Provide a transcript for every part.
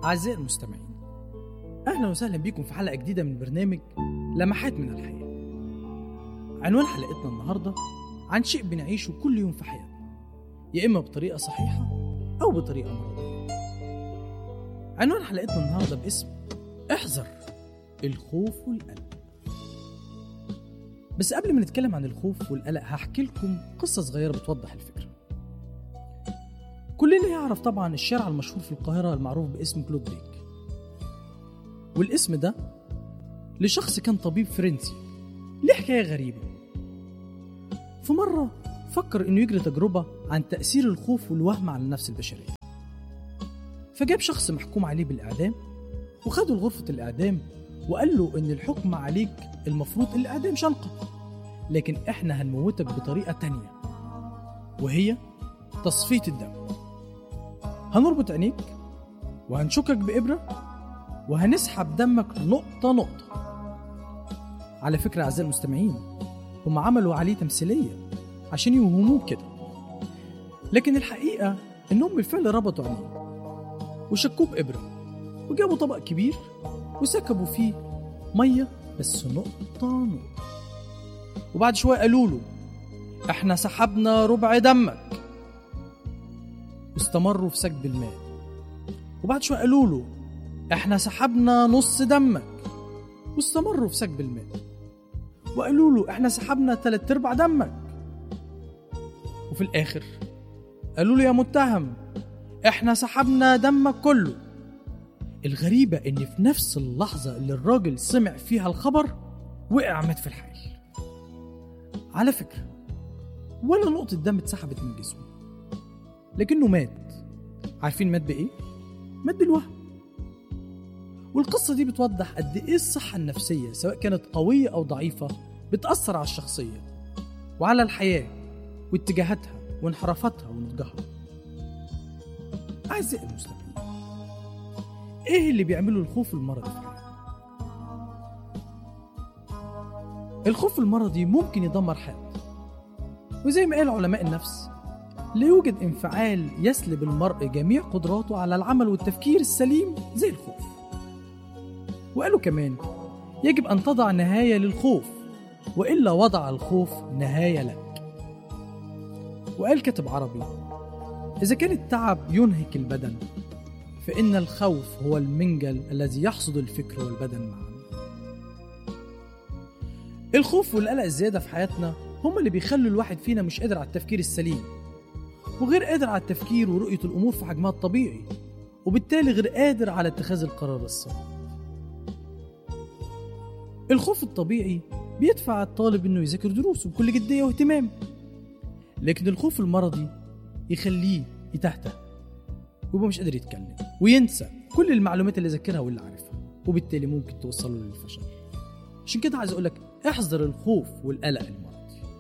أعزائي المستمعين أهلا وسهلا بكم في حلقة جديدة من برنامج لمحات من الحياة عنوان حلقتنا النهاردة عن شيء بنعيشه كل يوم في حياتنا يا إما بطريقة صحيحة أو بطريقة مرضية عنوان حلقتنا النهاردة باسم احذر الخوف والقلق بس قبل ما نتكلم عن الخوف والقلق هحكي لكم قصة صغيرة بتوضح الفكرة كلنا يعرف طبعا الشارع المشهور في القاهرة المعروف باسم كلود بيك والاسم ده لشخص كان طبيب فرنسي ليه حكاية غريبة في مرة فكر انه يجري تجربة عن تأثير الخوف والوهم على النفس البشرية فجاب شخص محكوم عليه بالإعدام وخده لغرفة الإعدام وقال له إن الحكم عليك المفروض الإعدام شنقة لكن إحنا هنموتك بطريقة تانية وهي تصفية الدم هنربط عينيك وهنشكك بإبرة وهنسحب دمك نقطة نقطة على فكرة أعزائي المستمعين هم عملوا عليه تمثيلية عشان يوهموه كده لكن الحقيقة إنهم بالفعل ربطوا عينيه وشكوه بإبرة وجابوا طبق كبير وسكبوا فيه مية بس نقطة نقطة وبعد شوية قالوا له احنا سحبنا ربع دمك واستمروا في سكب الماء وبعد شوية قالوا له احنا سحبنا نص دمك واستمروا في سكب الماء وقالوا له احنا سحبنا تلات ارباع دمك وفي الاخر قالوا له يا متهم احنا سحبنا دمك كله الغريبة ان في نفس اللحظة اللي الراجل سمع فيها الخبر وقع مات في الحال على فكرة ولا نقطة دم اتسحبت من جسمه لكنه مات عارفين مات بإيه؟ مات بالوهم والقصة دي بتوضح قد إيه الصحة النفسية سواء كانت قوية أو ضعيفة بتأثر على الشخصية وعلى الحياة واتجاهاتها وانحرافاتها ونضجها أعزائي المستمعين إيه اللي بيعمله الخوف المرضي في حياتنا؟ الخوف المرضي ممكن يدمر حياتنا وزي ما قال علماء النفس لا يوجد انفعال يسلب المرء جميع قدراته على العمل والتفكير السليم زي الخوف وقالوا كمان يجب أن تضع نهاية للخوف وإلا وضع الخوف نهاية لك وقال كاتب عربي إذا كان التعب ينهك البدن فإن الخوف هو المنجل الذي يحصد الفكر والبدن معا الخوف والقلق الزيادة في حياتنا هما اللي بيخلوا الواحد فينا مش قادر على التفكير السليم وغير قادر على التفكير ورؤية الأمور في حجمها الطبيعي وبالتالي غير قادر على اتخاذ القرار الصائب الخوف الطبيعي بيدفع الطالب انه يذاكر دروسه بكل جدية واهتمام لكن الخوف المرضي يخليه يتهته ويبقى مش قادر يتكلم وينسى كل المعلومات اللي ذاكرها واللي عارفها وبالتالي ممكن توصله للفشل عشان كده عايز اقول لك احذر الخوف والقلق المرضي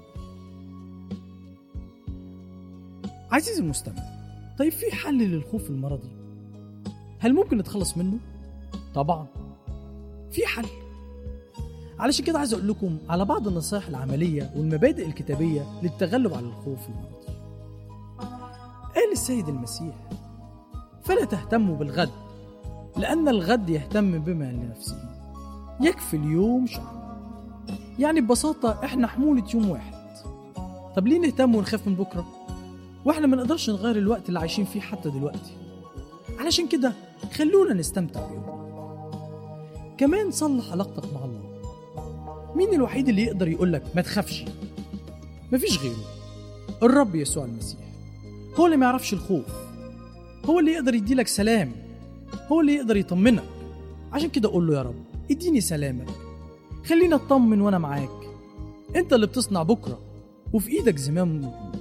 عزيزي المستمع طيب في حل للخوف المرضي هل ممكن نتخلص منه طبعا في حل علشان كده عايز اقول لكم على بعض النصائح العمليه والمبادئ الكتابيه للتغلب على الخوف المرضي قال السيد المسيح فلا تهتموا بالغد لأن الغد يهتم بما لنفسه يكفي اليوم شهر يعني ببساطة احنا حمولة يوم واحد طب ليه نهتم ونخاف من بكرة واحنا ما نقدرش نغير الوقت اللي عايشين فيه حتى دلوقتي علشان كده خلونا نستمتع بيومنا كمان صلح علاقتك مع الله مين الوحيد اللي يقدر يقولك ما تخافش مفيش غيره الرب يسوع المسيح هو اللي ما يعرفش الخوف هو اللي يقدر يديلك سلام هو اللي يقدر يطمنك عشان كده قول له يا رب اديني سلامك خليني اطمن وانا معاك انت اللي بتصنع بكره وفي ايدك زمام الامور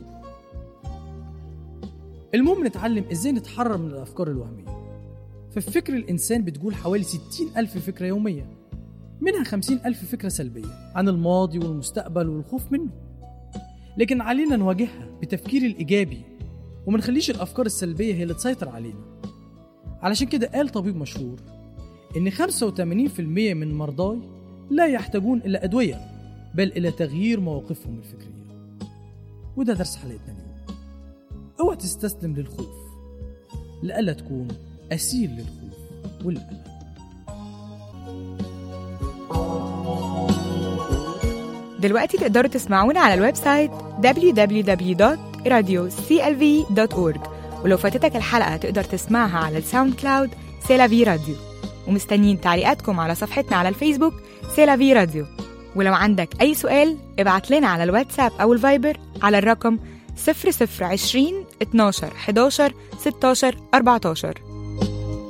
المهم نتعلم ازاي نتحرر من الافكار الوهميه ففي فكر الانسان بتقول حوالي 60 الف فكره يوميا منها 50 الف فكره سلبيه عن الماضي والمستقبل والخوف منه لكن علينا نواجهها بتفكير الايجابي وما نخليش الافكار السلبيه هي اللي تسيطر علينا علشان كده قال طبيب مشهور ان 85% من مرضاي لا يحتاجون الى ادويه بل الى تغيير مواقفهم الفكريه وده درس حلقتنا اليوم اوعى تستسلم للخوف لئلا تكون اسير للخوف والأمان دلوقتي تقدروا تسمعونا على الويب سايت www.radioclv.org ولو فاتتك الحلقة تقدر تسمعها على الساوند كلاود سيلافي راديو ومستنيين تعليقاتكم على صفحتنا على الفيسبوك سيلافي راديو ولو عندك أي سؤال ابعت لنا على الواتساب أو الفايبر على الرقم 0020 12 11 16 14